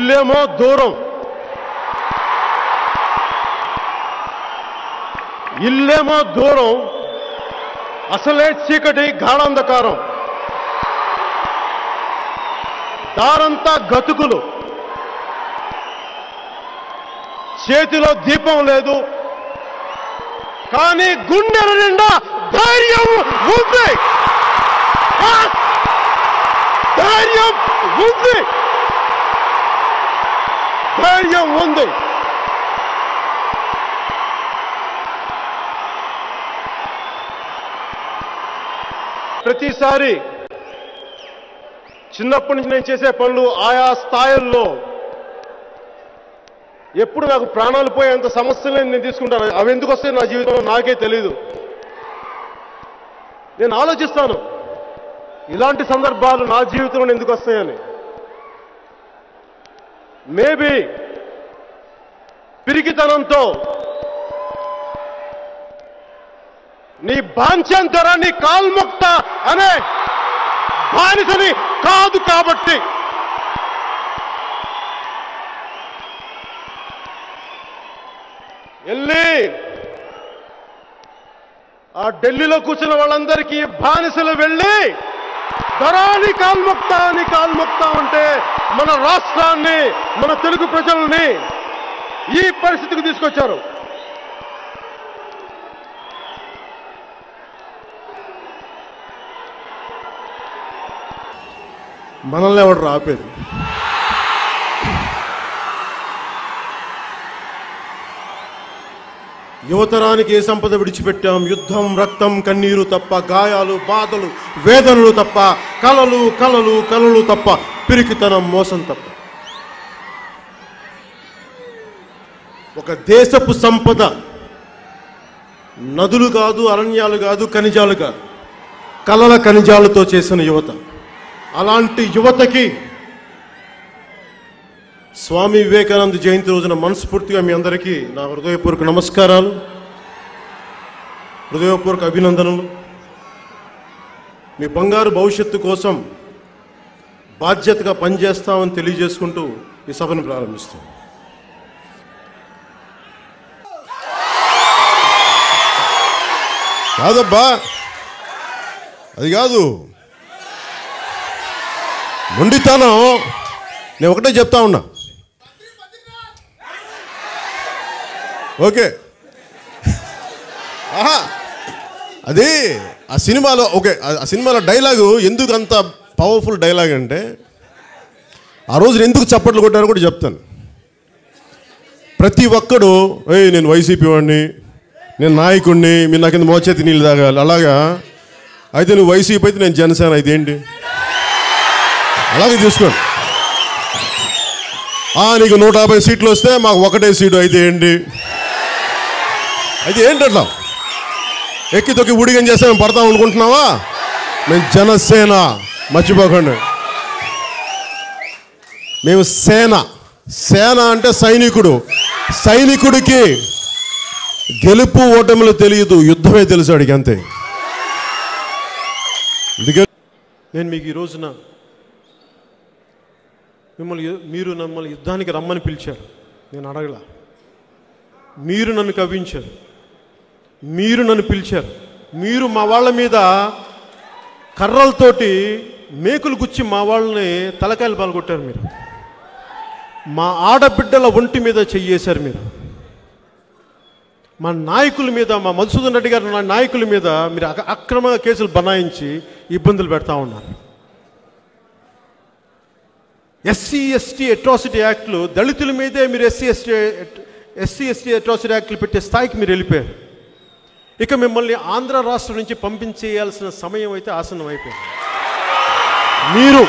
ఇల్లేమో దూరం ఇల్లేమో దూరం అసలే చీకటి గాఢాంధకారం దారంతా గతుకులు చేతిలో దీపం లేదు కానీ గుండెల నిండా ధైర్యం ఉంది ఆ! ధైర్యం ఉంది ధైర్యం ఉంది ప్రతిసారి చిన్నప్పటి నుంచి నేను చేసే పనులు ఆయా స్థాయిల్లో ఎప్పుడు నాకు ప్రాణాలు పోయేంత సమస్యలను నేను తీసుకుంటాను అవి ఎందుకు వస్తాయి నా జీవితంలో నాకే తెలియదు నేను ఆలోచిస్తాను ఇలాంటి సందర్భాలు నా జీవితంలో ఎందుకు వస్తాయని మేబీ పిరికితనంతో నీ బాంఛంతర నీ కాల్ముక్త అనే బానిసని కాదు కాబట్టి వెళ్ళి ఆ ఢిల్లీలో కూర్చున్న వాళ్ళందరికీ బానిసలు వెళ్ళి ధరాని కాల్ముక్త అని కాల్ముక్త అంటే మన రాష్ట్రాన్ని మన తెలుగు ప్రజల్ని ఈ పరిస్థితికి తీసుకొచ్చారు మనల్ని ఎవడు రాపేది యువతరానికి ఏ సంపద విడిచిపెట్టాం యుద్ధం రక్తం కన్నీరు తప్ప గాయాలు బాధలు వేదనలు తప్ప కలలు కలలు కలలు తప్ప పిరికితనం మోసం తప్ప ఒక దేశపు సంపద నదులు కాదు అరణ్యాలు కాదు ఖనిజాలు కాదు కలల ఖనిజాలతో చేసిన యువత అలాంటి యువతకి స్వామి వివేకానంద జయంతి రోజున మనస్ఫూర్తిగా మీ అందరికీ నా హృదయపూర్వక నమస్కారాలు హృదయపూర్వక అభినందనలు మీ బంగారు భవిష్యత్తు కోసం బాధ్యతగా పనిచేస్తామని తెలియజేసుకుంటూ ఈ సభను ప్రారంభిస్తాం కాదబ్బా అది కాదు మొండితనం నేను ఒకటే చెప్తా ఉన్నా ఓకే ఆహా అది ఆ సినిమాలో ఓకే ఆ- ఆ సినిమాలో డైలాగు ఎందుకు అంత పవర్ఫుల్ డైలాగ్ అంటే ఆ రోజున ఎందుకు చప్పట్లు కొట్టారో కూడా చెప్తాను ప్రతి ఒక్కడు ఏయ్ నేను వైసీపీ వాడిని నేను నాయకుడిని మీరు నాకు కింద మోచేతి నీళ్ళు తాగాలి అలాగా అయితే నువ్వు వైసీపీ అయితే నేను జనసేన అయితే ఏంటి అలాగే తీసుకోండి ఆ, నీకు నూట యాభై సీట్లు వస్తే మాకు ఒకటే సీటు అయితే ఏంటి అయితే ఏంటి అట్లా ఎక్కి తొక్కి ఉడిగం చేస్తే మేము పడతాం అనుకుంటున్నావా మేము జనసేన మర్చిపోకండి మేము సేన సేన అంటే సైనికుడు సైనికుడికి గెలుపు ఓటములు తెలియదు యుద్ధమే తెలుసు వాడికి అంతే అందుకే నేను మీకు ఈ రోజున మిమ్మల్ని యు- మీరు మమ్మల్ని యుద్ధానికి రమ్మని పిలిచారు నేను అడగలా మీరు నన్ను కవ్వించారు మీరు నన్ను పిలిచారు మీరు మా వాళ్ళ మీద కర్రలతోటి మేకులు గుచ్చి మా వాళ్ళని తలకాయలు పాల్గొట్టారు మీరు మా ఆడబిడ్డల ఒంటి మీద చెయ్యేశారు మీరు మా నాయకుల మీద మా మధుసూదన్ రెడ్డి గారు నా నాయకుల మీద మీరు అక- అక్రమ కేసులు బనాయించి ఇబ్బందులు పెడతా ఉన్నారు ఎస్సీ ఎస్టీ అట్రాసిటీ యాక్ట్లు దళితుల మీదే మీరు SC ST SC ST atrocity యాక్ట్లు పెట్టే స్థాయికి మీరు వెళ్ళిపోయారు ఇక మిమ్మల్ని ఆంధ్ర రాష్ట్రం నుంచి పంపించేయాల్సిన సమయం అయితే ఆసన్నం అయిపోయింది మీరు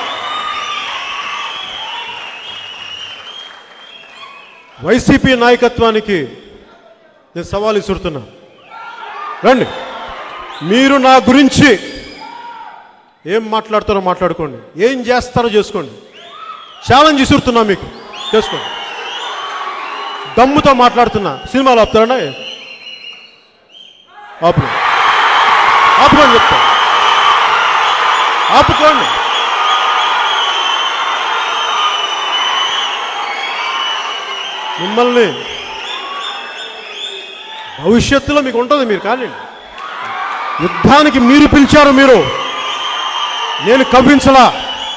వైసీపీ నాయకత్వానికి నేను సవాల్ ఇస్తున్నా రండి మీరు నా గురించి ఏం మాట్లాడతారో మాట్లాడుకోండి ఏం చేస్తారో చేసుకోండి ఛాలెంజ్ ఇస్తున్నా మీకు చేసుకోండి దమ్ముతో మాట్లాడుతున్నా సినిమాలు ఆపుతారా ఆపు ఆపుకోండి చెప్తా ఆపుకోండి మిమ్మల్ని భవిష్యత్తులో మీకు ఉంటుంది మీరు కానీ యుద్ధానికి మీరు పిలిచారు మీరు నేను కవ్వించలా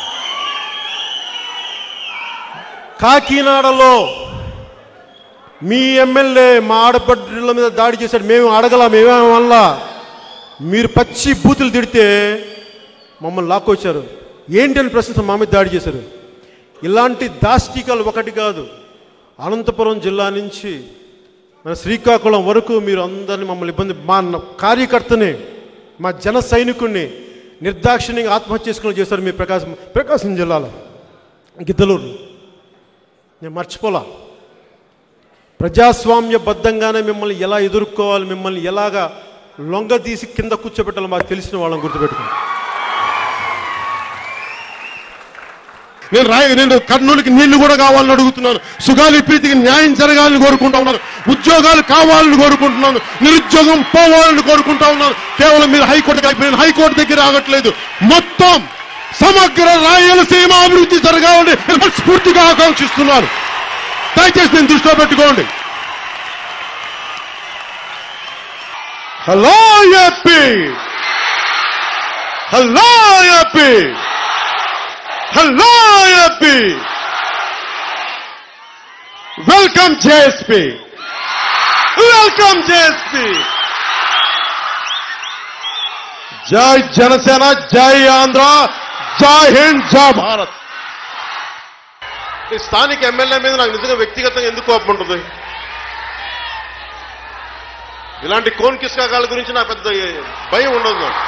కాకినాడలో మీ ఎమ్మెల్యే మా ఆడపడ్డల మీద దాడి చేశాడు మేము అడగల మేమేం వల్ల మీరు పచ్చి బూతులు తిడితే మమ్మల్ని లాక్కొచ్చారు ఏంటని ప్రశ్న మా మీద దాడి చేశారు ఇలాంటి దాష్టికాలు ఒకటి కాదు అనంతపురం జిల్లా నుంచి మన శ్రీకాకుళం వరకు మీరు అందరిని మమ్మల్ని ఇబ్బంది మా న- కార్యకర్తని మా జన సైనికుడిని నిర్దాక్షిణ్యంగా ఆత్మహత్య చేసుకుని చేశారు మీ ప్రకాశం ప్రకాశం జిల్లాలో గిద్దలూరు నేను మర్చిపోలా ప్రజాస్వామ్యబద్ధంగానే మిమ్మల్ని ఎలా ఎదుర్కోవాలి మిమ్మల్ని ఎలాగా లొంగ తీసి కింద కూర్చోబెట్టాలో మాకు తెలిసిన వాళ్ళని గుర్తుపెట్టుకోండి నేను రాయ నేను కర్నూలుకి నీళ్లు కూడా కావాలని అడుగుతున్నాను సుగాలి ప్రీతికి న్యాయం జరగాలని కోరుకుంటా ఉన్నాను ఉద్యోగాలు కావాలని కోరుకుంటున్నాను నిరుద్యోగం పోవాలని కోరుకుంటా ఉన్నాను కేవలం మీరు హైకోర్టుకి అయిపోయిన హైకోర్టు దగ్గర ఆగట్లేదు మొత్తం సమగ్ర రాయలసీమ అభివృద్ధి జరగాలని నేను స్ఫూర్తిగా ఆకాంక్షిస్తున్నాను దయచేసి నేను దృష్టిలో పెట్టుకోండి hello AP hello AP hello AP welcome JSP welcome JSP జై జనసేన జై ఆంధ్ర జై హింద్ జై భారత్ ఈ స్థానిక ఎమ్మెల్యే మీద నాకు నిజంగా వ్యక్తిగతంగా ఎందుకు కోపం ఉంటుంది ఇలాంటి కోన్ కిస్కాకాల గురించి నాకు పెద్ద భయం ఉండదు నాకు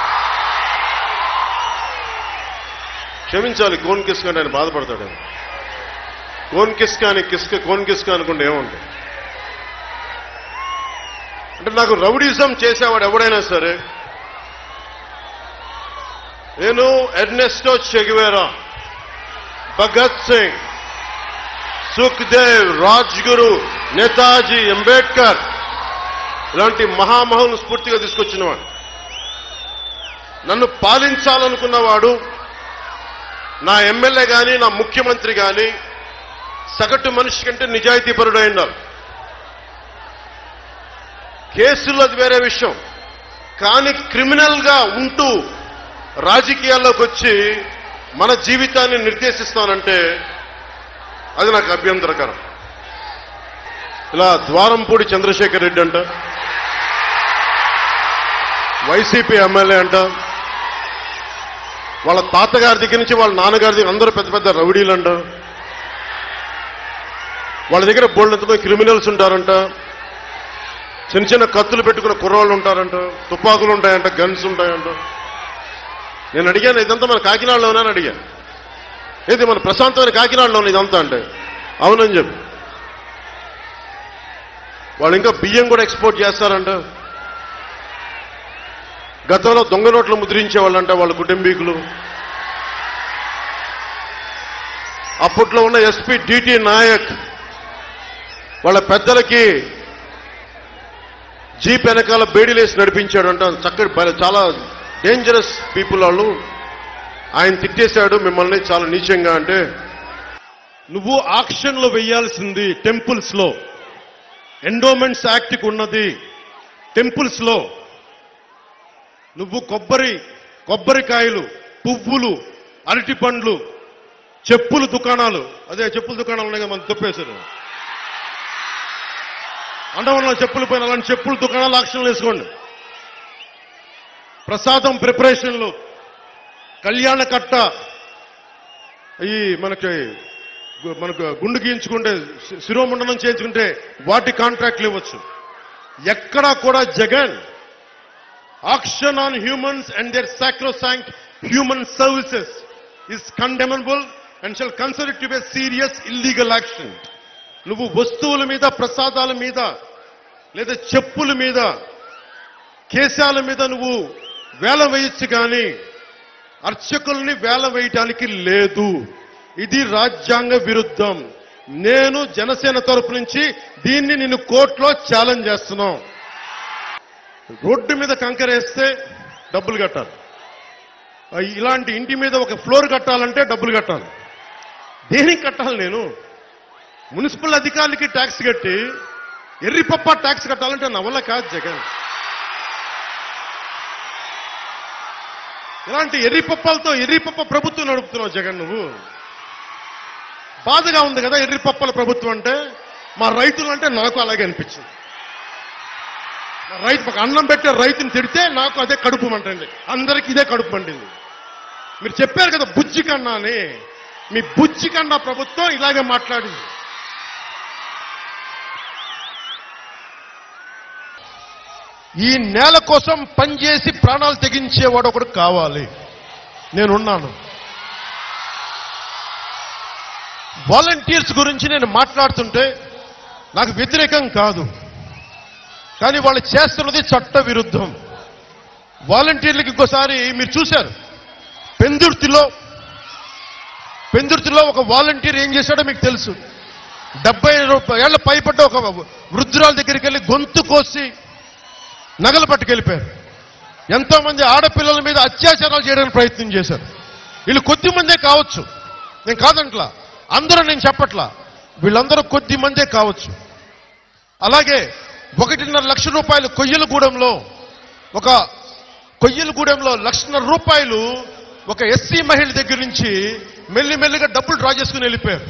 క్షమించాలి కోన్ కిస్క అంటే ఆయన బాధపడతాడు ఆయన. కోన్ కిస్క అని కిస్క కోన్ కిస్క అనుకుంటే ఏముంటుంది అంటే నాకు రౌడిజం చేసేవాడు ఎవడైనా సరే నేను ఎర్నెస్టో చెగివేరా భగత్ సింగ్ సుఖ్దేవ్ రాజ్గురు నేతాజీ అంబేద్కర్ ఇలాంటి మహామహులు స్ఫూర్తిగా తీసుకొచ్చినవాడు నన్ను పాలించాలనుకున్నవాడు నా ఎమ్మెల్యే కానీ నా ముఖ్యమంత్రి కానీ సగటు మనిషి కంటే నిజాయితీపరుడై ఉండాలి కేసులు అది వేరే విషయం కానీ క్రిమినల్ గా ఉంటూ రాజకీయాల్లోకి వచ్చి మన జీవితాన్ని నిర్దేశిస్తానంటే అది నాకు అభ్యంతరకరం ఇలా ద్వారంపూడి చంద్రశేఖర్ రెడ్డి అంట వైసీపీ ఎమ్మెల్యే అంట వాళ్ళ తాతగారి దగ్గర నుంచి వాళ్ళ నాన్నగారి దగ్గర అందరూ పెద్ద పెద్ద రౌడీలు అంట వాళ్ళ దగ్గర బోల్డంతమంది క్రిమినల్స్ ఉంటారంట చిన్న చిన్న కత్తులు పెట్టుకున్న కుర్రోళ్ళు ఉంటారంట తుపాకులు ఉంటాయంట గన్స్ ఉంటాయంట నేను అడిగాను ఇదంతా మన కాకినాడలోనే అని అడిగాను ఏది మన ప్రశాంతమైన కాకినాడలో ఇదంతా అంటే అవునని చెప్పి వాళ్ళు ఇంకా బియ్యం కూడా ఎక్స్పోర్ట్ చేస్తారంట గతంలో దొంగ నోట్లు ముద్రించే వాళ్ళంట వాళ్ళ కుటుంబీకులు అప్పట్లో ఉన్న ఎస్పీ డిటి నాయక్ వాళ్ళ పెద్దలకి జీప్ వెనకాల బేడీలేసి నడిపించాడంట చక్కటి భలే- చాలా డేంజరస్ పీపుల్ వాళ్ళు ఆయన తిట్టేశాడు మిమ్మల్ని చాలా నీచంగా అంటే నువ్వు ఆక్షన్ లో వెయ్యాల్సింది టెంపుల్స్ లో ఎండోమెంట్స్ యాక్ట్ కు ఉన్నది టెంపుల్స్ లో నువ్వు కొబ్బరి కొబ్బరికాయలు పువ్వులు అరటి పండ్లు చెప్పులు దుకాణాలు అదే చెప్పుల దుకాణాలు ఉన్నాయి కదా మనం తప్పేశారు అండవరంలో చెప్పులు పైన అలాంటి చెప్పుల దుకాణాలు ఆక్షన్లు వేసుకోండి ప్రసాదం ప్రిపరేషన్లు కళ్యాణ కట్ట ఈ మనకి గు- మనకు గుండు గీయించుకుంటే శి- శిరోమండనం చేయించుకుంటే వాటి కాంట్రాక్ట్లు ఇవ్వచ్చు ఎక్కడా కూడా Jagan action on humans and their sacrosanct human services is condemnable and shall consider to be serious illegal action నువ్వు వస్తువుల మీద ప్రసాదాల మీద లేదా చెప్పుల మీద కేశాల మీద నువ్వు వేల వేయచ్చు కానీ అర్చకుల్ని వేల వేయటానికి లేదు ఇది రాజ్యాంగ విరుద్ధం నేను జనసేన తరపు నుంచి దీన్ని నేను కోర్టులో ఛాలెంజ్ చేస్తున్నాం రోడ్డు మీద కంకర వేస్తే డబ్బులు కట్టాలి ఆ, ఇలాంటి ఇంటి మీద ఒక ఫ్లోర్ కట్టాలంటే డబ్బులు కట్టాలి దేనికి కట్టాలి నేను మున్సిపల్ అధికారులకి ట్యాక్స్ కట్టి ఎర్రిపప్ప ట్యాక్స్ కట్టాలంటే నా వల్ల కాదు జగన్ ఇలాంటి ఎర్రిపప్పలతో ఎర్రిపప్ప ప్రభుత్వం నడుపుతున్నావు జగన్ నువ్వు బాధగా ఉంది కదా ఎర్రిపప్పల ప్రభుత్వం అంటే మా రైతులు అంటే నాకు అలాగే అనిపించింది మా రైతు ఒక అన్నం పెట్టే రైతుని తిడితే నాకు అదే కడుపు మంటండి అందరికి ఇదే కడుపు మండింది మీరు చెప్పారు కదా బుజ్జి కన్నా అని మీ బుజ్జి కన్నా ప్రభుత్వం ఇలాగే మాట్లాడింది ఈ నేల కోసం పనిచేసి ప్రాణాలు తెగించేవాడు ఒకడు కావాలి నేనున్నాను వాలంటీర్స్ గురించి నేను మాట్లాడుతుంటే నాకు వ్యతిరేకం కాదు కానీ వాళ్ళు చేస్తున్నది చట్ట విరుద్ధం వాలంటీర్లకు ఇంకోసారి మీరు చూశారు పెందుర్తిలో పెందుర్తిలో ఒక వాలంటీర్ ఏం చేశాడో మీకు తెలుసు డెబ్బై ఏళ్ల పైపడ్డ ఒక వృద్ధురాల దగ్గరికి వెళ్ళి గొంతు కోసి నగలు పట్టుకెళ్ళిపోయారు ఎంతో మంది ఆడపిల్లల మీద అత్యాచారాలు చేయడానికి ప్రయత్నం చేశారు వీళ్ళు కొద్ది మందే కావచ్చు నేను కాదంట్లా అందరూ నేను చెప్పట్లా వీళ్ళందరూ కొద్ది మందే కావచ్చు అలాగే ఒకటిన్నర లక్ష రూపాయలు కొయ్యలగూడెంలో ఒక కొయ్యలగూడెంలో లక్షన్నర రూపాయలు ఒక ఎస్సీ మహిళ దగ్గర నుంచి మెల్లిమెల్లిగా డబ్బులు డ్రా చేసుకుని వెళ్ళిపోయారు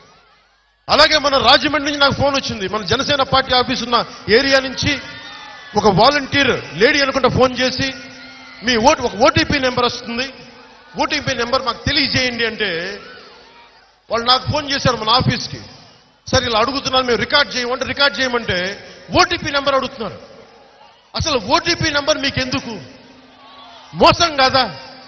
అలాగే మన రాజమండ్రి నుంచి నాకు ఫోన్ వచ్చింది మన జనసేన పార్టీ ఆఫీస్ ఉన్న ఏరియా నుంచి ఒక వాలంటీర్ లేడీ అనుకుంటా ఫోన్ చేసి మీ ఓటు ఒక ఓటీపీ నెంబర్ వస్తుంది ఓటీపీ నెంబర్ మాకు తెలియజేయండి అంటే వాళ్ళు నాకు ఫోన్ చేశారు మన ఆఫీస్కి సరే ఇలా అడుగుతున్నారు మేము రికార్డ్ చేయమంటే రికార్డ్ చేయమంటే ఓటీపీ నెంబర్ అడుగుతున్నారు అసలు ఓటీపీ నెంబర్ మీకు ఎందుకు మోసం కాదా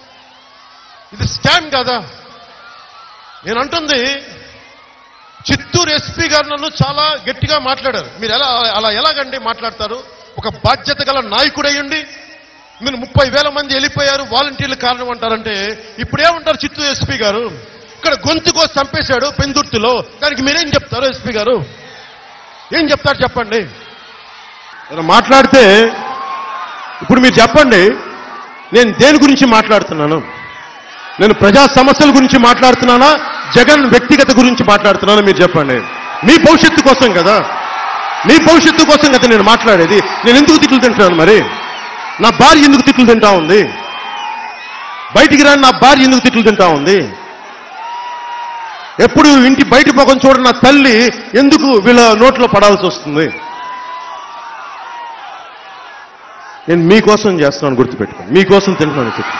ఇది స్కామ్ కాదా నేను అంటుంది చిత్తూరు ఎస్పీ గారు నన్ను చాలా గట్టిగా మాట్లాడారు మీరు ఎలా అలా ఎలాగండి మాట్లాడతారు ఒక బాధ్యత గల నాయకుడయ్యండి మీరు ముప్పై వేల మంది వెళ్ళిపోయారు వాలంటీర్లు కారణం అంటారంటే ఇప్పుడు ఏమంటారు చిత్తూరు ఎస్పీ గారు ఇక్కడ గొంతు కోసి చంపేశాడు పెందుర్తిలో దానికి మీరేం చెప్తారు ఎస్పీ గారు ఏం చెప్తారు చెప్పండి ఏదైనా మాట్లాడితే ఇప్పుడు మీరు చెప్పండి నేను దేని గురించి మాట్లాడుతున్నాను నేను ప్రజా సమస్యల గురించి మాట్లాడుతున్నానా జగన్ వ్యక్తిగత గురించి మాట్లాడుతున్నానా మీరు చెప్పండి మీ భవిష్యత్తు కోసం కదా మీ భవిష్యత్తు కోసం కదా నేను మాట్లాడేది నేను ఎందుకు తిట్లు తింటున్నాను మరి నా భార్య ఎందుకు తిట్లు తింటా ఉంది బయటికి రాని నా భార్య ఎందుకు తిట్లు తింటా ఉంది ఎప్పుడు ఇంటి బయటి ముఖం చూడని నా తల్లి ఎందుకు వీళ్ళ నోట్లో పడాల్సి వస్తుంది నేను మీకోసం చేస్తున్నాను గుర్తుపెట్టుకోండి మీకోసం తింటున్నాను చెప్పి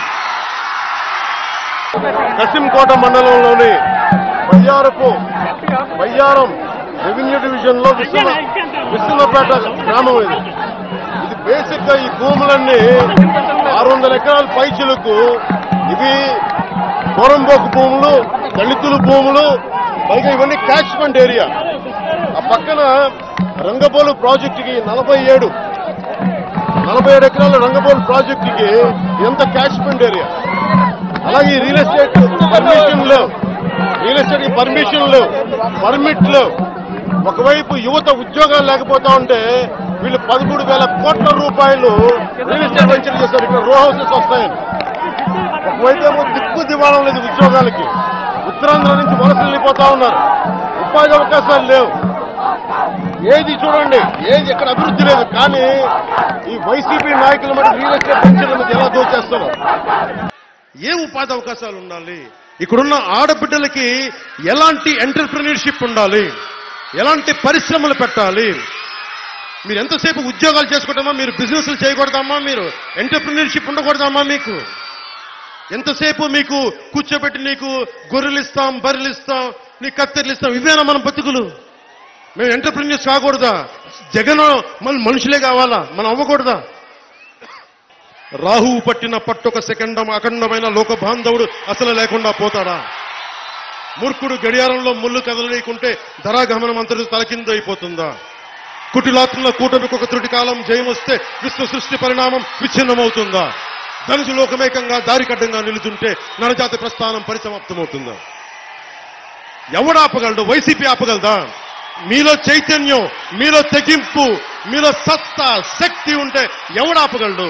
కసింకోట మండలంలోని బయ్యారపు బయ్యారం రెవెన్యూ డివిజన్ లో విశ్వ విశ్వపేట గ్రామం ఇది ఇది బేసిక్ గా ఈ భూములన్నీ ఆరు వందల ఎకరాల పైచులకు ఇవి పొరంబోకు భూములు దళితుల భూములు పైగా ఇవన్నీ క్యాచ్మెంట్ ఏరియా ఆ పక్కన రంగబోలు ప్రాజెక్టుకి నలభై ఏడు నలభై ఏడు ఎకరాల రంగబోలు ప్రాజెక్టుకి ఎంత క్యాచ్మెంట్ ఏరియా అలాగే ఈ రియల్ ఎస్టేట్ పర్మిషన్ లేవు రియల్ ఎస్టేట్ పర్మిషన్ లేవు పర్మిట్ లేవు ఒకవైపు యువత ఉద్యోగాలు లేకపోతా ఉంటే వీళ్ళు పదమూడు వేల కోట్ల రూపాయలు రియల్ ఎస్టేట్ వెంచర్ చేశారు ఇక్కడ రో హౌసెస్ వస్తాయని ఒకవైపు ఏమో దిక్కు దివాణం లేదు ఉద్యోగాలకి ఉత్తరాంధ్ర నుంచి వలసలు వెళ్ళిపోతా ఉన్నారు ఉపాధి అవకాశాలు లేవు ఏది చూడండి ఏది ఎక్కడ అభివృద్ధి లేదు కానీ ఈ వైసీపీ నాయకుల మధ్య రియల్ ఎస్టేట్ వెంచర్ల మధ్య ఎలా దోచేస్తున్నారు ఏ ఉపాధి అవకాశాలు ఉండాలి ఇక్కడున్న ఆడబిడ్డలకి ఎలాంటి ఎంటర్ప్రినర్షిప్ ఉండాలి ఎలాంటి పరిశ్రమలు పెట్టాలి మీరు ఎంతసేపు ఉద్యోగాలు చేసుకుంటామా మీరు బిజినెస్లు చేయకూడదమ్మా మీరు ఎంటర్ప్రినర్షిప్ ఉండకూడదమ్మా మీకు ఎంతసేపు మీకు కూర్చోబెట్టి నీకు గొర్రెలు ఇస్తాం బర్రెలు ఇస్తాం నీకు కత్తెరలు ఇస్తాం ఇవేనా మన బతుకులు మేము ఎంటర్ప్రినర్స్ కాకూడదా జగన్ మన మనుషులే కావాలా మనం అవ్వకూడదా రాహువు పట్టిన పట్టొక సెకండం అఖండమైన లోక బాంధవుడు అసలు లేకుండా పోతాడా మూర్ఖుడు గడియారంలో ముళ్ళు కదలనీయకుంటే ధరాగమనం అంతటి తలకింద అయిపోతుందా కుటిలాత్మల కూటమికి ఒక త్రుటి కాలం జయం వస్తే విశ్వ సృష్టి పరిణామం విచ్ఛిన్నమవుతుందా ధనుసు లోకమేకంగా దారికడ్డంగా నిలుచుంటే నరజాతి ప్రస్థానం పరిసమాప్తమవుతుందా ఎవడాపగలడు వైసీపీ ఆపగలదా మీలో చైతన్యం మీలో తెగింపు మీలో సత్తా శక్తి ఉంటే ఎవడాపగలడు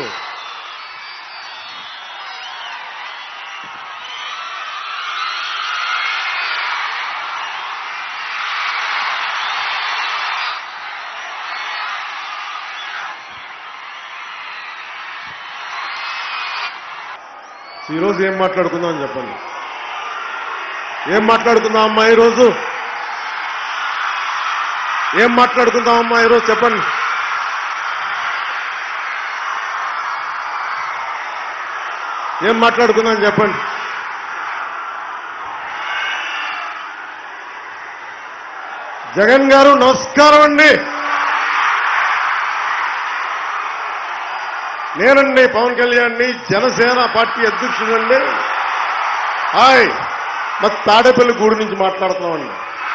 ఈరోజు ఏం మాట్లాడుకుందాం అని చెప్పండి ఏం మాట్లాడుకుందాం అమ్మా ఈరోజు ఏం మాట్లాడుకుందాం అమ్మా ఈరోజు చెప్పండి ఏం మాట్లాడుకుందాం చెప్పండి జగన్ గారు నమస్కారం అండి నేనండి పవన్ కళ్యాణ్ని జనసేన పార్టీ అధ్యక్షుడండి హాయ్ మా తాడేపల్లి గూడు నుంచి మాట్లాడుతున్నామండి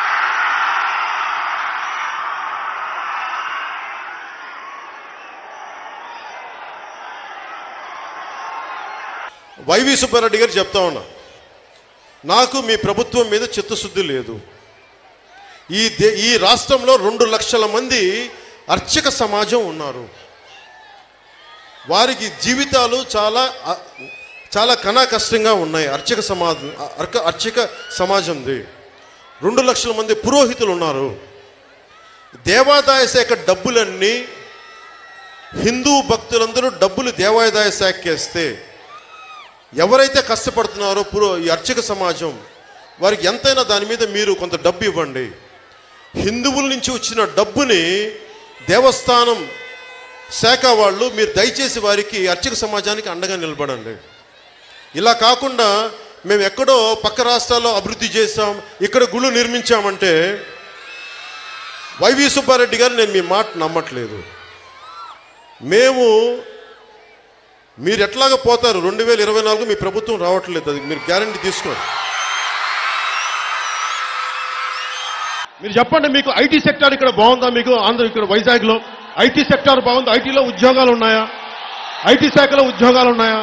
వైవి సుబ్బారెడ్డి గారు చెప్తా ఉన్నా నాకు మీ ప్రభుత్వం మీద చిత్తశుద్ధి లేదు ఈ దే ఈ రాష్ట్రంలో రెండు లక్షల మంది అర్చక సమాజం ఉన్నారు వారికి జీవితాలు చాలా అ- చాలా కనా కష్టంగా ఉన్నాయి అర్చక సమాజం అర్క అర్చక సమాజంది రెండు లక్షల మంది పురోహితులు ఉన్నారు దేవాదాయ శాఖ డబ్బులన్నీ హిందూ భక్తులందరూ డబ్బులు దేవాదాయ శాఖకేస్తే ఎవరైతే కష్టపడుతున్నారో పురో ఈ అర్చక సమాజం వారికి ఎంతైనా దాని మీద మీరు కొంత డబ్బు ఇవ్వండి హిందువుల నుంచి వచ్చిన డబ్బుని దేవస్థానం శాఖ వాళ్ళు మీరు దయచేసి వారికి అర్చక సమాజానికి అండగా నిలబడండి ఇలా కాకుండా మేము ఎక్కడో పక్క రాష్ట్రాల్లో అభివృద్ధి చేశాం ఇక్కడ గుళ్ళు నిర్మించామంటే వైవి సుబ్బారెడ్డి గారు నేను మీ మాట నమ్మట్లేదు మేము మీరు ఎట్లాగా పోతారు రెండు వేల ఇరవై నాలుగు మీ ప్రభుత్వం రావట్లేదు అది మీరు గ్యారంటీ తీసుకోండి మీరు చెప్పండి మీకు ఐటీ సెక్టార్ ఇక్కడ బాగుందా మీకు ఆంధ్ర ఇక్కడ వైజాగ్లో ఐటీ సెక్టార్ బాగుందా ఐటీలో ఉద్యోగాలు ఉన్నాయా ఐటీ శాఖలో ఉద్యోగాలు ఉన్నాయా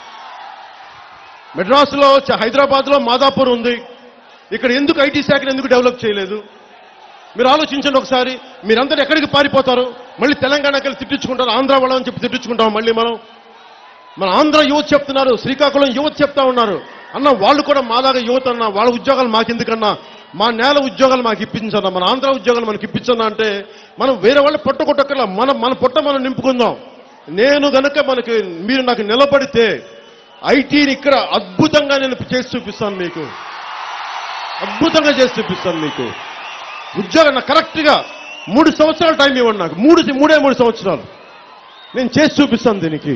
మెడ్రాస్లో చ- హైదరాబాద్లో మాదాపూర్ ఉంది ఇక్కడ ఎందుకు ఐటీ శాఖను ఎందుకు డెవలప్ చేయలేదు మీరు ఆలోచించండి ఒకసారి మీరందరూ ఎక్కడికి పారిపోతారు మళ్ళీ తెలంగాణకి వెళ్ళి తిట్టించుకుంటారు ఆంధ్ర వాళ్ళని చెప్పి తిట్టించుకుంటాం మళ్ళీ మనం మన ఆంధ్ర యువత చెప్తున్నారు శ్రీకాకుళం యువత చెప్తా ఉన్నారు అన్న వాళ్ళు కూడా మాలాగా యువత అన్న వాళ్ళ ఉద్యోగాలు మాకెందుకన్నా మా నేల ఉద్యోగాలు మాకు ఇప్పించన్నా మన ఆంధ్ర ఉద్యోగాలు మనకి ఇప్పించన్నా అంటే మనం వేరే వాళ్ళ పొట్ట కొట్టక్కర్లా మన మన పొట్ట మనం నింపుకుందాం నేను గనుక మనకి మీరు నాకు నిలబడితే ఐటీని ఇక్కడ అద్భుతంగా నేను చేసి చూపిస్తాను మీకు అద్భుతంగా చేసి చూపిస్తాను మీకు ఉద్యోగం నాకు కరెక్ట్గా మూడు సంవత్సరాలు టైం ఇవ్వండి నాకు మూడు మూడే మూడు సంవత్సరాలు నేను చేసి చూపిస్తాను దీనికి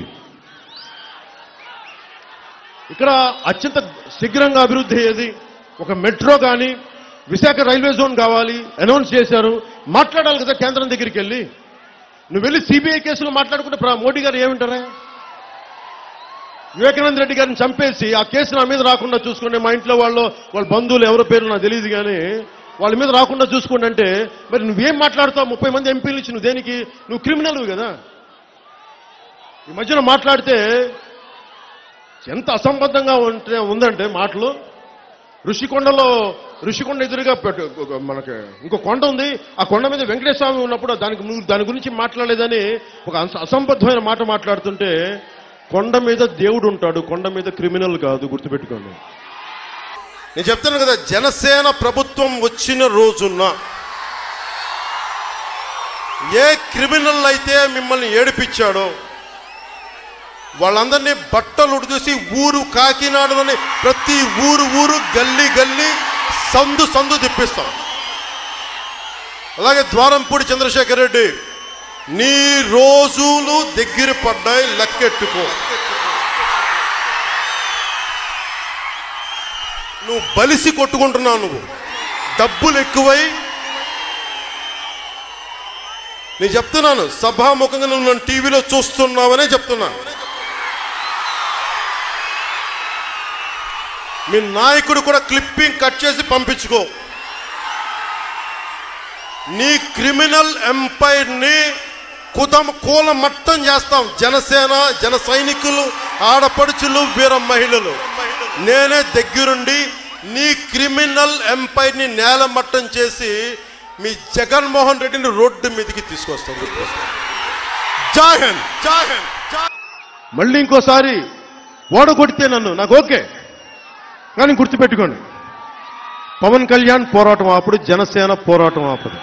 ఇక్కడ అత్యంత శీఘ్రంగా అభివృద్ధి అయ్యేది ఒక మెట్రో కానీ విశాఖ రైల్వే జోన్ కావాలి అనౌన్స్ చేశారు మాట్లాడాలి కదా కేంద్రం దగ్గరికి వెళ్ళి నువ్వు వెళ్ళి సిబిఐ కేసులు మాట్లాడుకుంటే ప్ర- మోడీ గారు ఏమింటారా వివేకానంద రెడ్డి గారిని చంపేసి ఆ కేసు నా మీద రాకుండా చూసుకోండి మా ఇంట్లో వాళ్ళు వాళ్ళ బంధువులు ఎవరో పేరు నాకు తెలియదు కానీ వాళ్ళ మీద రాకుండా చూసుకోండి అంటే మరి నువ్వేం మాట్లాడుతావు ముప్పై మంది ఎంపీలు ఇచ్చి నువ్వు దేనికి నువ్వు క్రిమినల్ కదా ఈ మధ్యన మాట్లాడితే ఎంత అసంబద్ధంగా ఉంటే ఉందంటే మాటలు ఋషికొండలో ఋషికొండ ఎదురుగా పెట్టు- ఒక మనకి ఇంకో కొండ ఉంది ఆ కొండ మీద వెంకటేశ్వర స్వామి ఉన్నప్పుడు దానికి నువ్వు దాని గురించి మాట్లాడలేదని ఒక అస- అసంబద్ధమైన మాట మాట్లాడుతుంటే కొండ మీద దేవుడు ఉంటాడు కొండ మీద క్రిమినల్ కాదు గుర్తుపెట్టుకోండి నేను చెప్తాను కదా జనసేన ప్రభుత్వం వచ్చిన రోజున ఏ క్రిమినల్ అయితే మిమ్మల్ని ఏడిపించాడో వాళ్ళందరినీ బట్టలు ఉడిదూసి ఊరు కాకినాడలోని ప్రతి ఊరు ఊరు గల్లీ గల్లీ సందు సందు తిప్పిస్తాం అలాగే ద్వారంపూడి చంద్రశేఖర్ రెడ్డి నీ రోజులు దగ్గర పడ్డాయి లెక్కెట్టుకో నువ్వు బలిసి కొట్టుకుంటున్నావు నువ్వు డబ్బులు ఎక్కువై నేను చెప్తున్నాను సభాముఖంగా నువ్వు నన్ను టీవీలో చూస్తున్నావనే చెప్తున్నాను మీ నాయకుడు కూడా క్లిప్పింగ్ కట్ చేసి పంపించుకో నీ క్రిమినల్ ఎంపైర్ ని కుదం కూల మట్టం చేస్తాం జనసేన జన సైనికులు ఆడపడుచులు వీర మహిళలు నేనే దగ్గరుండి నీ క్రిమినల్ ఎంపైర్ ని నేల మట్టం చేసి మీ జగన్మోహన్ రెడ్డిని రోడ్డు మీదకి తీసుకొస్తాం జాహన్ జాహన్ మళ్ళీ ఇంకోసారి ఓడగొడితే నన్ను నాకు ఓకే కానీ గుర్తుపెట్టుకోండి పవన్ కళ్యాణ్ పోరాటం ఆపుడు జనసేన పోరాటం ఆపుడు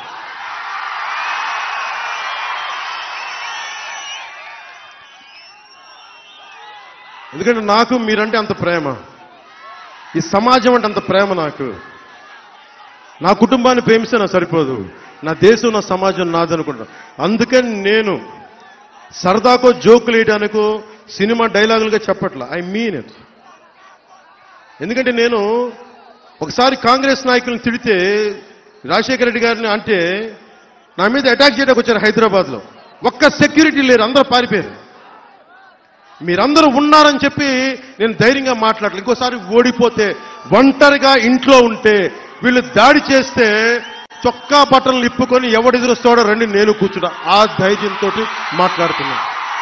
ఎందుకంటే నాకు మీరంటే అంత ప్రేమ ఈ సమాజం అంటే అంత ప్రేమ నాకు నా కుటుంబాన్ని ప్రేమిస్తే నాకు సరిపోదు నా దేశం నా సమాజం నాదనుకుంటా అందుకని నేను సరదాకో జోకులు వేయడానికో సినిమా డైలాగులుగా చెప్పట్లా ఐ మీన్ ఇట్ ఎందుకంటే నేను ఒకసారి కాంగ్రెస్ నాయకులను తిడితే రాజశేఖర రెడ్డి గారిని అంటే నా మీద అటాక్ చేయడానికి వచ్చారు హైదరాబాద్లో ఒక్క సెక్యూరిటీ లేరు అందరూ పారిపోయారు మీరందరూ ఉన్నారని చెప్పి నేను ధైర్యంగా మాట్లాడలేదు ఇంకోసారి ఓడిపోతే ఒంటరిగా ఇంట్లో ఉంటే వీళ్ళు దాడి చేస్తే చొక్కా బట్టలు ఇప్పుకొని ఎవడెదురొస్తాడో రండి నేను కూర్చున్నా ఆ ధైర్యంతో మాట్లాడుతున్నా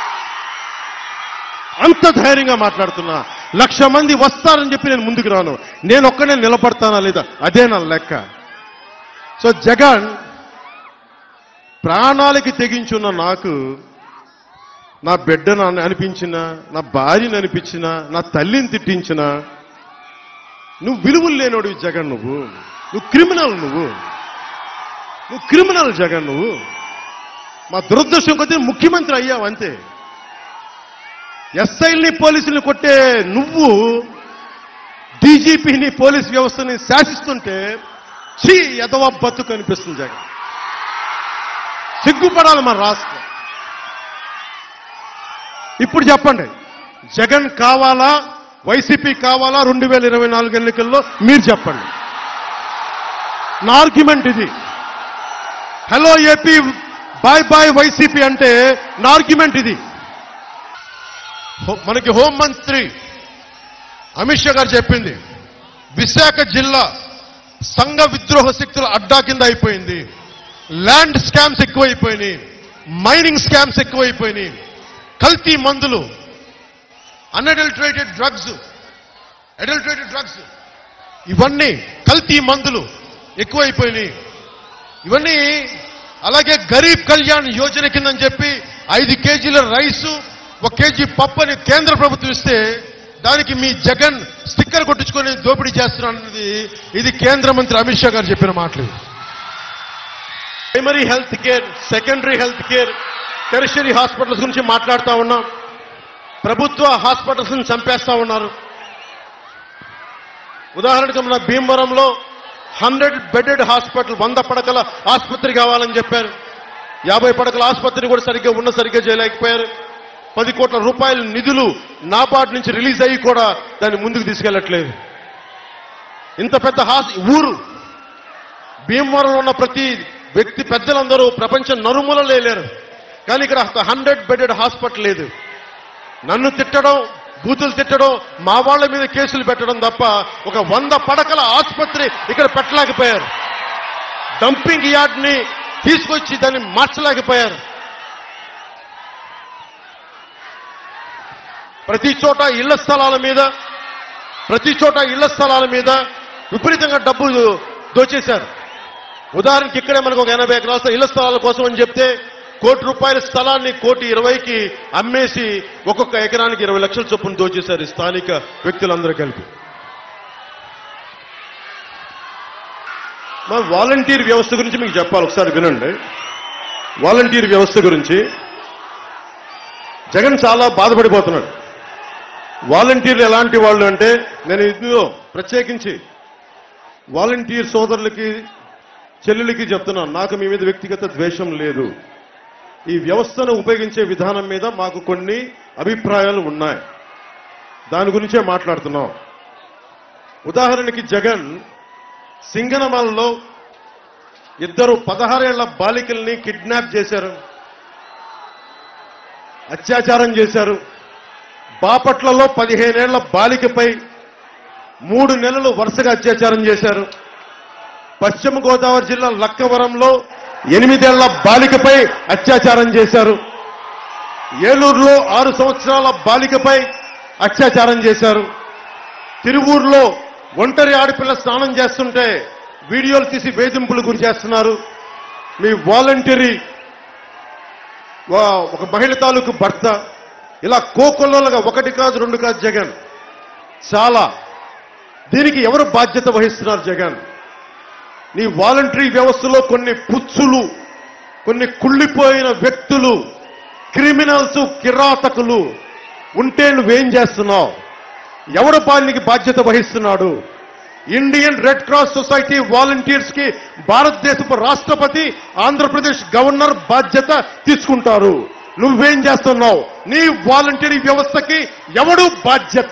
అంత ధైర్యంగా మాట్లాడుతున్నా లక్ష మంది వస్తారని చెప్పి నేను ముందుకు రాను నేను ఒక్కనే నిలబడతానా లేదా అదే నా లెక్క సో జగన్ ప్రాణాలకి తెగించున్న నాకు నా బిడ్డను అన- అనిపించిన నా భార్యను అనిపించిన నా తల్లిని తిట్టించిన నువ్వు విలువలు లేనోడు జగన్ నువ్వు నువ్వు క్రిమినల్ నువ్వు నువ్వు క్రిమినల్ జగన్ నువ్వు మా దురదృష్టం కొద్దీ ముఖ్యమంత్రి అయ్యావు అంతే ఎస్ఐల్ని పోలీసుల్ని కొట్టే నువ్వు డీజీపీని పోలీస్ వ్యవస్థని శాసిస్తుంటే చీ ఎదవ బతుకు అనిపిస్తుంది జగన్ సిగ్గుపడాలి మన రాష్ట్రం ఇప్పుడు చెప్పండి జగన్ కావాలా వైసీపీ కావాలా రెండు వేల ఇరవై నాలుగు ఎన్నికల్లో మీరు చెప్పండి నా ఆర్గ్యుమెంట్ ఇది hello AP bye bye YCP అంటే నా ఆర్గ్యుమెంట్ ఇది హో- మనకి హోంమంత్రి అమిత్ షా గారు చెప్పింది విశాఖ జిల్లా సంఘ విద్రోహ శక్తుల అడ్డా కింద అయిపోయింది ల్యాండ్ స్కామ్స్ ఎక్కువైపోయినాయి మైనింగ్ స్కామ్స్ ఎక్కువైపోయినాయి కల్తీ మందులు అన్అడల్టరేటెడ్ డ్రగ్స్ అడల్టరేటెడ్ డ్రగ్స్ ఇవన్నీ కల్తీ మందులు ఎక్కువైపోయినాయి ఇవన్నీ అలాగే గరీబ్ కళ్యాణ్ యోజన కిందని చెప్పి ఐదు కేజీల రైసు ఒక కేజీ పప్పు అని కేంద్ర ప్రభుత్వం ఇస్తే దానికి మీ జగన్ స్టిక్కర్ కొట్టించుకొని దోపిడీ చేస్తున్నాడన్నది ఇది కేంద్ర మంత్రి అమిత్ షా గారు చెప్పిన మాటలు primary health care secondary health care tertiary hospitals గురించి మాట్లాడుతూ ఉన్నాం ప్రభుత్వ హాస్పిటల్స్ ని చంపేస్తా ఉన్నారు ఉదాహరణకు మన భీమవరంలో హండ్రెడ్ బెడెడ్ హాస్పిటల్ వంద పడకల ఆసుపత్రి కావాలని చెప్పారు యాభై పడకల ఆసుపత్రి కూడా సరిగ్గా ఉన్న సరిగ్గా చేయలేకపోయారు పది కోట్ల రూపాయల నిధులు నాబార్డ్ నుంచి రిలీజ్ అయ్యి కూడా దాన్ని ముందుకు తీసుకెళ్లట్లేదు ఇంత పెద్ద హాస్ ఊరు భీమవరంలో ఉన్న ప్రతి వ్యక్తి పెద్దలందరూ ప్రపంచం నరుమూలలో లేరు కానీ ఇక్కడ హండ్రెడ్ బెడెడ్ హాస్పిటల్ లేదు నన్ను తిట్టడం బూతులు తిట్టడం మా వాళ్ళ మీద కేసులు పెట్టడం తప్ప ఒక వంద పడకల ఆసుపత్రి ఇక్కడ పెట్టలేకపోయారు డంపింగ్ యార్డ్ ని తీసుకొచ్చి దాన్ని మార్చలేకపోయారు ప్రతి చోట ఇళ్ల స్థలాల మీద ప్రతి చోట ఇళ్ల స్థలాల మీద విపరీతంగా డబ్బులు దోచేశారు ఉదాహరణకి ఇక్కడే మనకు ఒక ఎనభై ఎకరాల ఇళ్ల స్థలాల కోసం అని చెప్తే కోటి రూపాయల స్థలాన్ని కోటి ఇరవైకి అమ్మేసి ఒక్కొక్క ఎకరానికి ఇరవై లక్షల చొప్పున దోచేశారు ఈ స్థానిక వ్యక్తులందరూ కలిపి మా వాలంటీర్ వ్యవస్థ గురించి మీకు చెప్పాలి ఒకసారి వినండి వాలంటీర్ వ్యవస్థ గురించి జగన్ చాలా బాధపడిపోతున్నాడు వాలంటీర్లు ఎలాంటి వాళ్ళు అంటే నేను ఇదిగో ప్రత్యేకించి వాలంటీర్ సోదరులకి చెల్లెలకి చెప్తున్నాను నాకు మీ మీద వ్యక్తిగత ద్వేషం లేదు ఈ వ్యవస్థను ఉపయోగించే విధానం మీద మాకు కొన్ని అభిప్రాయాలు ఉన్నాయి దాని గురించే మాట్లాడుతున్నాం ఉదాహరణకి జగన్ సింగనమలలో ఇద్దరు పదహారేళ్ల బాలికల్ని కిడ్నాప్ చేశారు అత్యాచారం చేశారు బాపట్లలో పదిహేనేళ్ల బాలికపై మూడు నెలలు వరుసగా అత్యాచారం చేశారు పశ్చిమ గోదావరి జిల్లా లక్కవరంలో ఎనిమిదేళ్ల బాలికపై అత్యాచారం చేశారు ఏలూరులో ఆరు సంవత్సరాల బాలికపై అత్యాచారం చేశారు తిరువూరులో ఒంటరి ఆడపిల్ల స్నానం చేస్తుంటే వీడియోలు తీసి వేధింపులు గురి చేస్తున్నారు మీ వాలంటరీ వా- ఒక మహిళ తాలూకు భర్త ఇలా కోకొల్లలుగా ఒకటి కాదు రెండు కాదు జగన్ చాలా దీనికి ఎవరు బాధ్యత వహిస్తున్నారు జగన్ నీ వాలంటరీ వ్యవస్థలో కొన్ని పుచ్చులు కొన్ని కుళ్ళిపోయిన వ్యక్తులు క్రిమినల్స్ కిరాతకులు ఉంటే నువ్వేం చేస్తున్నావు ఎవడు పాలనకి బాధ్యత వహిస్తున్నాడు Indian Red Cross Society volunteers కి భారతదేశపు రాష్ట్రపతి ఆంధ్రప్రదేశ్ గవర్నర్ బాధ్యత తీసుకుంటారు నువ్వేం చేస్తున్నావు నీ వాలంటీర్ వ్యవస్థకి ఎవడు బాధ్యత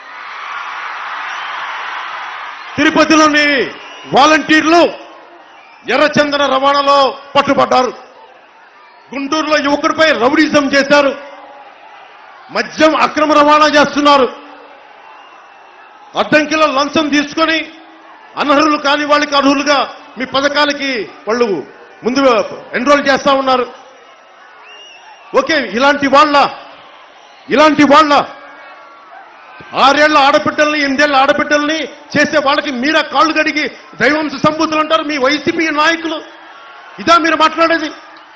తిరుపతిలోని వాలంటీర్లు ఎర్రచందన రవాణాలో పట్టుబడ్డారు గుంటూరులో యువకుడిపై రౌడీజం చేశారు మద్యం అక్రమ రవాణా చేస్తున్నారు అడ్డంకిలో లంచం తీసుకొని అనర్హులు కాని వాళ్ళకి అర్హులుగా మీ పథకాలకి వాళ్ళు ముందు ఎన్రోల్ చేస్తా ఉన్నారు ఓకే ఇలాంటి వాళ్ళ ఇలాంటి వాళ్ళ ఆరేళ్ల ఆడబిడ్డల్ని ఎనిమిదేళ్ల ఆడబిడ్డల్ని చేసే వాళ్ళకి మీరా కాళ్ళు గడిగి దైవంశ సంబూతులు అంటారు మీ వైసీపీ నాయకులు ఇదా మీరు మాట్లాడేది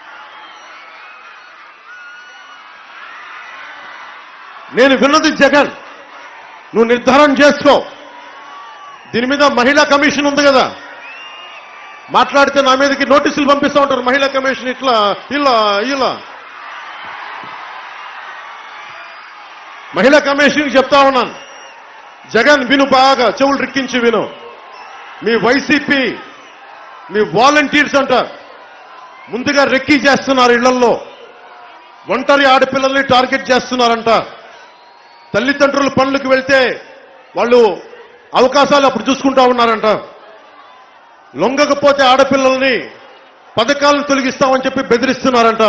నేను విన్నది జగన్ నువ్వు నిర్ధారణ చేసుకో దీని మీద మహిళా కమిషన్ ఉంది కదా మాట్లాడితే నా మీదకి నోటీసులు పంపిస్తూ ఉంటారు మహిళా కమిషన్ ఇట్లా ఇలా ఇలా మహిళా కమిషన్ చెప్తా ఉన్నాను జగన్ విను బాగా చెవులు రిక్కించి విను మీ వైసీపీ మీ వాలంటీర్స్ అంట ముందుగా రెక్కీ చేస్తున్నారు ఇళ్లలో ఒంటరి ఆడపిల్లల్ని టార్గెట్ చేస్తున్నారంట తల్లిదండ్రుల పనులకు వెళ్తే వాళ్ళు అవకాశాలు అప్పుడు చూసుకుంటా ఉన్నారంట లొంగకపోతే ఆడపిల్లల్ని పథకాలను తొలగిస్తామని చెప్పి బెదిరిస్తున్నారంట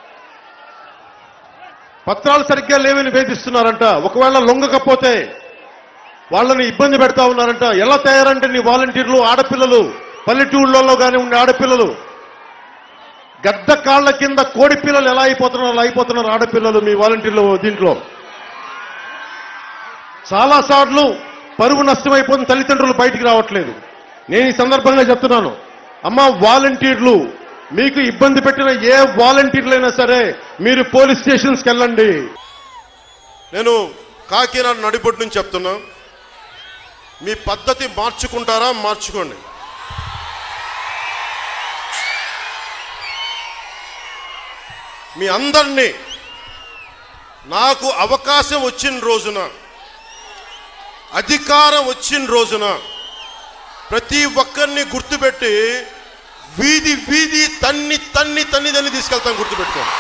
పత్రాలు సరిగ్గా లేవని వేధిస్తున్నారంట ఒకవేళ లొంగకపోతే వాళ్ళని ఇబ్బంది పెడతా ఉన్నారంట ఎలా తయారంటే నీ వాలంటీర్లు ఆడపిల్లలు పల్లెటూళ్ళలో కానీ ఉండే ఆడపిల్లలు గద్ద కాళ్ళ కింద కోడి పిల్లలు ఎలా అయిపోతున్నారు అలా అయిపోతున్నారు ఆడపిల్లలు మీ వాలంటీర్లు దీంట్లో చాలా సార్లు పరువు నష్టమైపోతుంది తల్లిదండ్రులు బయటికి రావట్లేదు నేను ఈ సందర్భంగా చెప్తున్నాను అమ్మ వాలంటీర్లు మీకు ఇబ్బంది పెట్టిన ఏ వాలంటీర్లైనా సరే మీరు పోలీస్ స్టేషన్స్కి వెళ్ళండి నేను కాకినాడ నడిబొట్టు నుంచి చెప్తున్నా మీ పద్ధతి మార్చుకుంటారా మార్చుకోండి మీ అందరినీ నాకు అవకాశం వచ్చిన రోజున అధికారం వచ్చిన రోజున ప్రతి ఒక్కరిని గుర్తుపెట్టి వీధి వీధి తన్ని తన్ని తన్ని తన్ని తీసుకెళ్తాను గుర్తుపెట్టుకోండి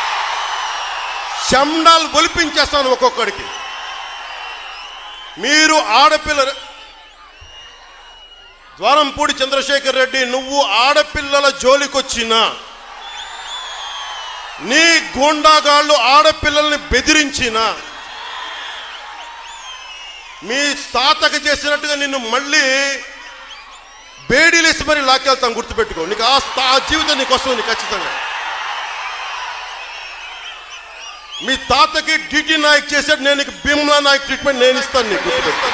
చెమ్డాలు ఒలిపించేస్తాను ఒక్కొక్కడికి మీరు ఆడపిల్ల ద్వారంపూడి చంద్రశేఖర్ రెడ్డి నువ్వు ఆడపిల్లల జోలికొచ్చినా నీ గూండాగాళ్ళు ఆడపిల్లల్ని బెదిరించిన మీ తాతకి చేసినట్టుగా నిన్ను మళ్ళీ బేడీలేసి మరి లాక్కెళ్తాం గుర్తుపెట్టుకో నీకు ఆ స్థా- ఆ జీవితం నీకు వస్తుంది నీకు ఖచ్చితంగా మీ తాతకి డిటి నాయక్ చేశాడు నేను నీకు భీమ్లా నాయక్ ట్రీట్మెంట్ నేను ఇస్తాను నీకు గుర్తుపెట్టుకో.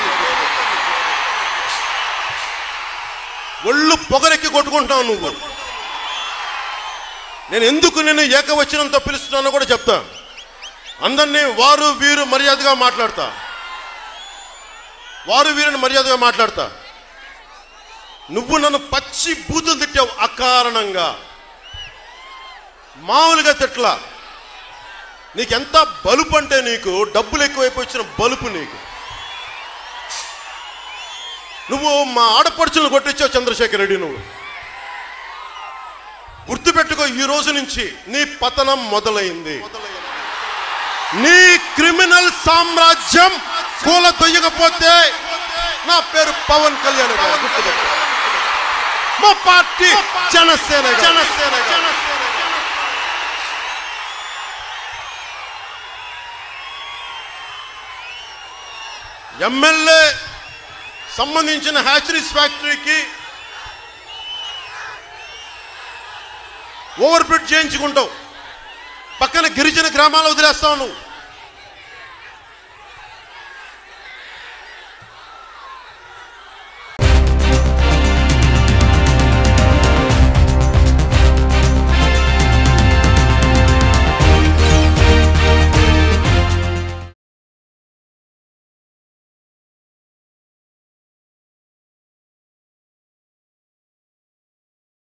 ఒళ్ళు పొగరెక్కి కొట్టుకుంటావు నువ్వు నేను ఎందుకు నేను ఏకవచనంతో పిలుస్తున్నానో కూడా చెప్తా అందరినీ వారు వీరు మర్యాదగా మాట్లాడతా వారు వీరిని మర్యాదగా మాట్లాడతా నువ్వు నన్ను పచ్చి బూతులు తిట్టావు అకారణంగా మామూలుగా తిట్లా నీకెంత బలుపు అంటే నీకు డబ్బులు ఎక్కువైపోయి వచ్చిన బలుపు నీకు నువ్వు మా ఆడపడుచులను కొట్టించావు చంద్రశేఖర్ రెడ్డి నువ్వు గుర్తుపెట్టుకో ఈ రోజు నుంచి నీ పతనం మొదలైంది నీ క్రిమినల్ సామ్రాజ్యం కూల తొయ్యకపోతే నా పేరు పవన్ కళ్యాణ్ గారు. గుర్తుపెట్టుకో మా పార్టీ జనసేన జనసేన ఎమ్మెల్యే సంబంధించిన హ్యాచరీస్ ఫ్యాక్టరీకి ఓవర్ బ్రిడ్జ్ చేయించుకుంటావు పక్కన గిరిజన గ్రామాలు వదిలేస్తావు నువ్వు